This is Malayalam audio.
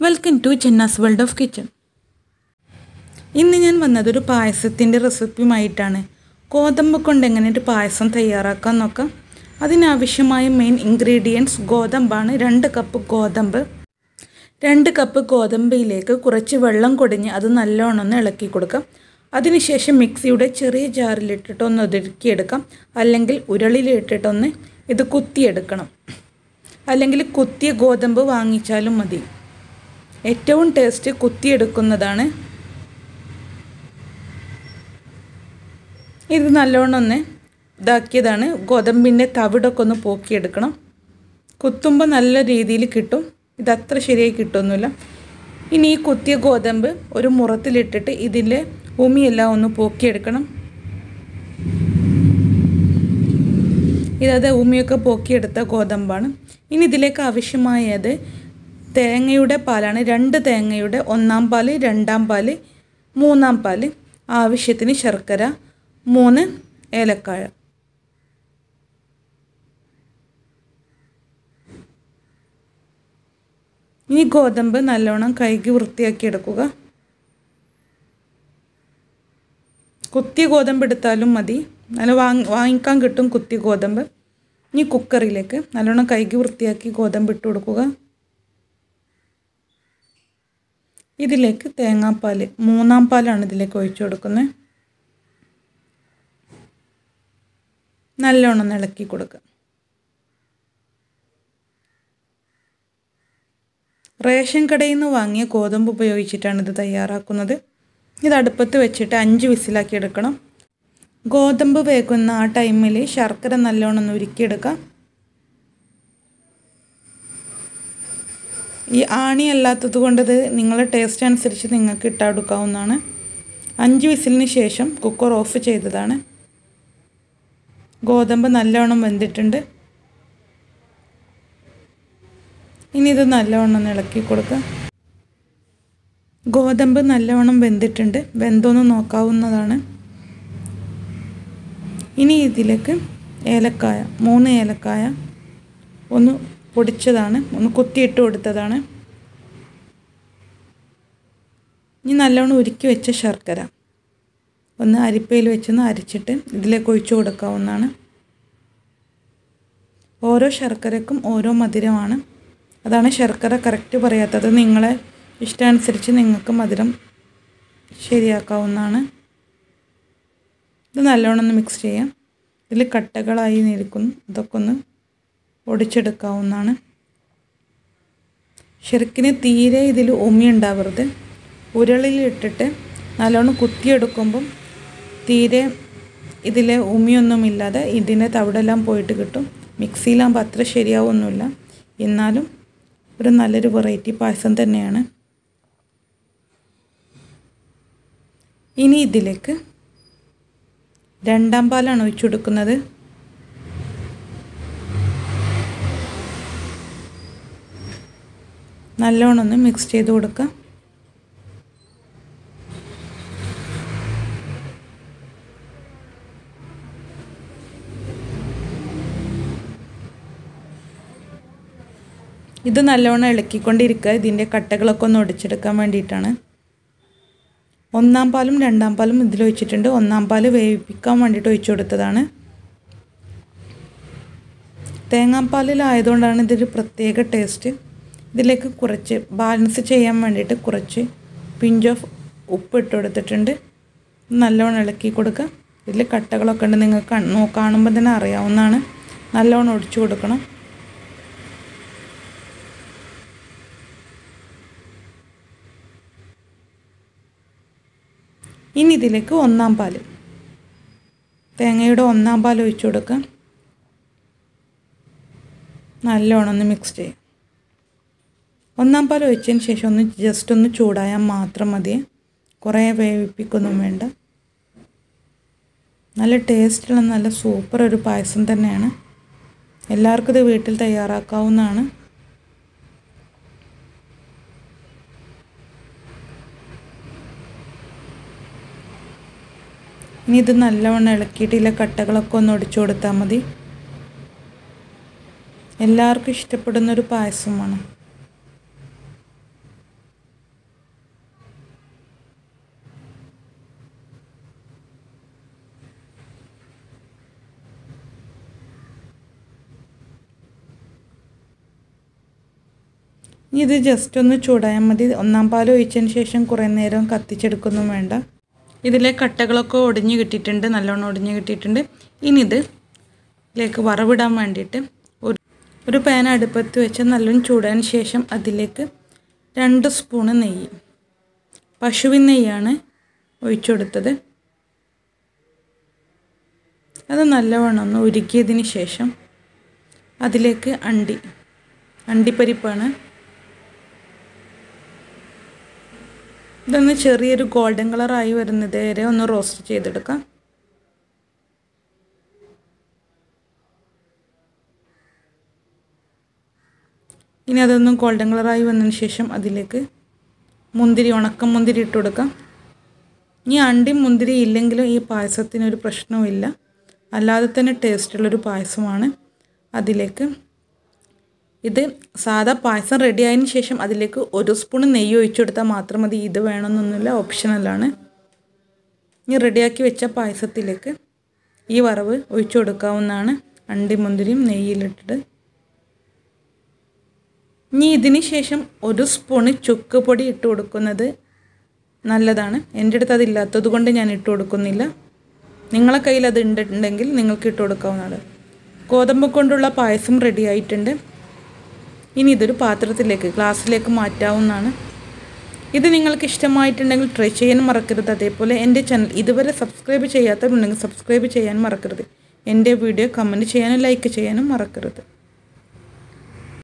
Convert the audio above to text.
വെൽക്കം ടു ചെന്നാസ് വേൾഡ് ഓഫ് കിച്ചൺ ഇന്ന് ഞാൻ വന്നത് ഒരു പായസത്തിൻ്റെ റെസിപ്പിയുമായിട്ടാണ് ഗോതമ്പ് കൊണ്ട് എങ്ങനെ ഒരു പായസം തയ്യാറാക്കാൻ നോക്കാം അതിനാവശ്യമായ മെയിൻ ഇൻഗ്രീഡിയൻസ് ഗോതമ്പാണ് രണ്ട് കപ്പ് ഗോതമ്പ് രണ്ട് കപ്പ് ഗോതമ്പിലേക്ക് കുറച്ച് വെള്ളം കൊടിഞ്ഞ് അത് നല്ലോണം ഒന്ന് ഇളക്കി കൊടുക്കാം അതിനുശേഷം മിക്സിയുടെ ചെറിയ ജാറിലിട്ടിട്ട് ഒന്ന് ഒതുക്കിയെടുക്കാം അല്ലെങ്കിൽ ഉരളിലിട്ടിട്ടൊന്ന് ഇത് കുത്തിയെടുക്കണം അല്ലെങ്കിൽ കുത്തിയ ഗോതമ്പ് വാങ്ങിച്ചാലും മതി ഏറ്റവും ടേസ്റ്റ് കുത്തിയെടുക്കുന്നതാണ് ഇത് നല്ലോണം ഒന്ന് ഇതാക്കിയതാണ് ഗോതമ്പിൻ്റെ തവിടൊക്കെ ഒന്ന് പോക്കിയെടുക്കണം കുത്തുമ്പോൾ നല്ല രീതിയിൽ കിട്ടും ഇത് അത്ര ശരിയായി കിട്ടുമൊന്നുമില്ല ഇനി ഈ കുത്തിയ ഗോതമ്പ് ഒരു മുറത്തിലിട്ടിട്ട് ഇതിൻ്റെ ഉമിയെല്ലാം ഒന്ന് പോക്കിയെടുക്കണം ഇതത് ഉമിയൊക്കെ പോക്കിയെടുത്ത ഗോതമ്പാണ് ഇനി ഇതിലേക്ക് ആവശ്യമായത് തേങ്ങയുടെ പാലാണ് രണ്ട് തേങ്ങയുടെ ഒന്നാം പാല് രണ്ടാം പാല് മൂന്നാം പാല് ആവശ്യത്തിന് ശർക്കര മൂന്ന് ഏലക്കായ ഇനി ഗോതമ്പ് നല്ലോണം കഴുകി വൃത്തിയാക്കി എടുക്കുക കുത്തിയ ഗോതമ്പ് എടുത്താലും മതി നല്ല വാങ്ങി വാങ്ങിക്കാൻ കിട്ടും കുത്തിയ ഗോതമ്പ് ഇനി കുക്കറിലേക്ക് നല്ലോണം കഴുകി വൃത്തിയാക്കി ഗോതമ്പ് ഇട്ട് കൊടുക്കുക ഇതിലേക്ക് തേങ്ങാപ്പാൽ മൂന്നാം പാലാണ് ഇതിലേക്ക് ഒഴിച്ചു കൊടുക്കുന്നത് നല്ലോണം ഇളക്കി കൊടുക്കുക റേഷൻ കടയിൽ നിന്ന് വാങ്ങിയ ഗോതമ്പ് ഉപയോഗിച്ചിട്ടാണ് ഇത് തയ്യാറാക്കുന്നത് ഇത് അടുപ്പത്ത് വെച്ചിട്ട് അഞ്ച് വിസിലാക്കി എടുക്കണം ഗോതമ്പ് വേകുന്ന ആ ടൈമിൽ ശർക്കര നല്ലോണം ഒന്ന് ഉരുക്കിയെടുക്കാം ഈ ആണി അല്ലാത്തത് കൊണ്ട് ഇത് നിങ്ങളുടെ ടേസ്റ്റ് അനുസരിച്ച് നിങ്ങൾക്ക് ഇട്ടെടുക്കാവുന്നതാണ് അഞ്ച് വിസിലിന് ശേഷം കുക്കർ ഓഫ് ചെയ്തതാണ് ഗോതമ്പ് നല്ലോണം വെന്തിട്ടുണ്ട് ഇനി ഇത് നല്ലവണ്ണം ഒന്ന് ഇളക്കി കൊടുക്കുക ഗോതമ്പ് നല്ലവണ്ണം വെന്തിട്ടുണ്ട് വെന്തോന്ന് നോക്കാവുന്നതാണ് ഇനി ഇതിലേക്ക് ഏലക്കായ മൂന്ന് ഏലക്കായ ഒന്ന് പൊടിച്ചതാണ് ഒന്ന് കുത്തിയിട്ട് കൊടുത്തതാണ് ഇനി നല്ലോണം ഉരുക്കി വെച്ച ശർക്കര ഒന്ന് അരിപ്പയിൽ വെച്ചൊന്ന് അരിച്ചിട്ട് ഇതിലേക്ക് ഒഴിച്ചു കൊടുക്കാവുന്നതാണ് ഓരോ ശർക്കരക്കും ഓരോ മധുരമാണ് അതാണ് ശർക്കര കറക്റ്റ് പറയാത്തത് നിങ്ങളെ ഇഷ്ടാനുസരിച്ച് നിങ്ങൾക്ക് മധുരം ശരിയാക്കാവുന്നതാണ് ഇത് നല്ലോണം ഒന്ന് മിക്സ് ചെയ്യാം ഇതിൽ കട്ടകളായി നിൽക്കുന്നു ഇതൊക്കെ ഒന്ന് ഒടിച്ചെടുക്കാവുന്നതാണ് ശരിക്കിന് തീരെ ഇതിൽ ഉമി ഉണ്ടാവരുത് ഉരുളിലിട്ടിട്ട് നല്ലോണം കുത്തിയെടുക്കുമ്പം തീരെ ഇതിലെ ഉമിയൊന്നുമില്ലാതെ ഇതിൻ്റെ തവിടെല്ലാം പോയിട്ട് കിട്ടും മിക്സിയിലാകുമ്പോൾ അത്ര ശരിയാവൊന്നുമില്ല എന്നാലും ഒരു നല്ലൊരു വെറൈറ്റി പായസം തന്നെയാണ് ഇനി ഇതിലേക്ക് രണ്ടാം പാലാണ് ഒഴിച്ചു കൊടുക്കുന്നത് നല്ലോണം ഒന്ന് മിക്സ് ചെയ്ത് കൊടുക്കുക ഇത് നല്ലോണം ഇളക്കിക്കൊണ്ടിരിക്കുക ഇതിൻ്റെ കട്ടകളൊക്കെ ഒന്ന് ഒടിച്ചെടുക്കാൻ വേണ്ടിയിട്ടാണ് ഒന്നാം പാലും രണ്ടാം പാലും ഇതിൽ ഒഴിച്ചിട്ടുണ്ട് ഒന്നാം പാല് വേവിപ്പിക്കാൻ വേണ്ടിയിട്ട് ഒഴിച്ചു കൊടുത്തതാണ് തേങ്ങാപ്പാലിലായതുകൊണ്ടാണ് ഇതൊരു പ്രത്യേക ടേസ്റ്റ് ഇതിലേക്ക് കുറച്ച് ബാലൻസ് ചെയ്യാൻ വേണ്ടിയിട്ട് കുറച്ച് പിഞ്ച് ഓഫ് ഉപ്പ് ഇട്ട് കൊടുത്തിട്ടുണ്ട് നല്ലോണം ഇളക്കി കൊടുക്കുക ഇതിൽ കട്ടകളൊക്കെ ഉണ്ട് നിങ്ങൾക്ക് കാണുമ്പോൾ തന്നെ അറിയാവുന്നതാണ് നല്ലോണം ഒടിച്ചു കൊടുക്കണം ഇനി ഇതിലേക്ക് ഒന്നാം പാൽ തേങ്ങയുടെ ഒന്നാം പാൽ ഒഴിച്ചു കൊടുക്കാം നല്ലോണം ഒന്ന് മിക്സ് ചെയ്യാം ഒന്നാം പാൽ ഒഴിച്ചതിന് ശേഷം ഒന്ന് ജസ്റ്റ് ഒന്ന് ചൂടായാൽ മാത്രം മതി കുറേ വേവിപ്പിക്കൊന്നും വേണ്ട നല്ല ടേസ്റ്റുള്ള നല്ല സൂപ്പർ ഒരു പായസം തന്നെയാണ് എല്ലാവർക്കും ഇത് വീട്ടിൽ തയ്യാറാക്കാവുന്നതാണ് ഇനി ഇത് നല്ലവണ്ണം ഇളക്കിയിട്ട് ഇതിലെ കട്ടകളൊക്കെ ഒന്ന് ഒടിച്ചു കൊടുത്താൽ മതി എല്ലാവർക്കും ഇഷ്ടപ്പെടുന്നൊരു പായസമാണ് ഇനി ഇത് ജസ്റ്റ് ഒന്ന് ചൂടായാൽ മതി ഒന്നാം പാൽ ഒഴിച്ചതിന് ശേഷം കുറേ നേരം കത്തിച്ചെടുക്കൊന്നും വേണ്ട ഇതിലെ കട്ടകളൊക്കെ ഒടിഞ്ഞ് കിട്ടിയിട്ടുണ്ട് നല്ലോണം ഒടിഞ്ഞ് കിട്ടിയിട്ടുണ്ട് ഇനി ഇത് ഇതിലേക്ക് വറവിടാൻ വേണ്ടിയിട്ട് ഒരു ഒരു പാൻ അടുപ്പത്ത് വെച്ച് നല്ലോണം ചൂടായതിന് ശേഷം അതിലേക്ക് രണ്ട് സ്പൂണ് നെയ്യ് പശുവിൻ നെയ്യാണ് ഒഴിച്ചു കൊടുത്തത് അത് നല്ലവണ്ണം ഒന്ന് ഉരുക്കിയതിന് ശേഷം അതിലേക്ക് അണ്ടി അണ്ടിപ്പരിപ്പാണ് ഇതൊന്ന് ചെറിയൊരു ഗോൾഡൻ കളറായി വരുന്നത് വരെ ഒന്ന് റോസ്റ്റ് ചെയ്തെടുക്കാം ഇനി അതൊന്ന് ഗോൾഡൻ കളറായി വന്നതിന് ശേഷം അതിലേക്ക് മുന്തിരി ഉണക്കം മുന്തിരി ഇട്ട് കൊടുക്കാം ഇനി അണ്ടി മുന്തിരി ഇല്ലെങ്കിലും ഈ പായസത്തിനൊരു പ്രശ്നവുമില്ല അല്ലാതെ തന്നെ ടേസ്റ്റുള്ളൊരു പായസമാണ് അതിലേക്ക് ഇത് സാധാ പായസം റെഡി ആയതിന് ശേഷം അതിലേക്ക് ഒരു സ്പൂൺ നെയ്യ് ഒഴിച്ചു കൊടുത്താൽ മാത്രം മതി ഇത് വേണമെന്നൊന്നുമില്ല ഓപ്ഷണലാണ് ഇനി റെഡിയാക്കി വെച്ച പായസത്തിലേക്ക് ഈ വറവ് ഒഴിച്ചു കൊടുക്കാവുന്നതാണ് അണ്ടി മുന്തിരിയും നെയ്യിലിട്ടിട്ട് ഇനി ഇതിന് ശേഷം ഒരു സ്പൂണ് ചുക്ക് പൊടി ഇട്ട് കൊടുക്കുന്നത് നല്ലതാണ് എൻ്റെ അടുത്ത് അതില്ലാത്തത് കൊണ്ട് ഞാൻ ഇട്ട് കൊടുക്കുന്നില്ല നിങ്ങളെ കയ്യിൽ അത് ഉണ്ടെങ്കിൽ നിങ്ങൾക്ക് ഇട്ട് കൊടുക്കാവുന്നതാണ് ഗോതമ്പ് കൊണ്ടുള്ള പായസം റെഡി ആയിട്ടുണ്ട് ഇനി ഇതൊരു പാത്രത്തിലേക്ക് ഗ്ലാസ്സിലേക്ക് മാറ്റാവുന്നതാണ് ഇത് നിങ്ങൾക്ക് ഇഷ്ടമായിട്ടുണ്ടെങ്കിൽ ട്രൈ ചെയ്യാൻ മറക്കരുത് അതേപോലെ എൻ്റെ ചാനൽ ഇതുവരെ സബ്സ്ക്രൈബ് ചെയ്യാത്തവരുണ്ടെങ്കിൽ സബ്സ്ക്രൈബ് ചെയ്യാൻ മറക്കരുത് എൻ്റെ വീഡിയോ കമൻറ്റ് ചെയ്യാനും ലൈക്ക് ചെയ്യാനും മറക്കരുത്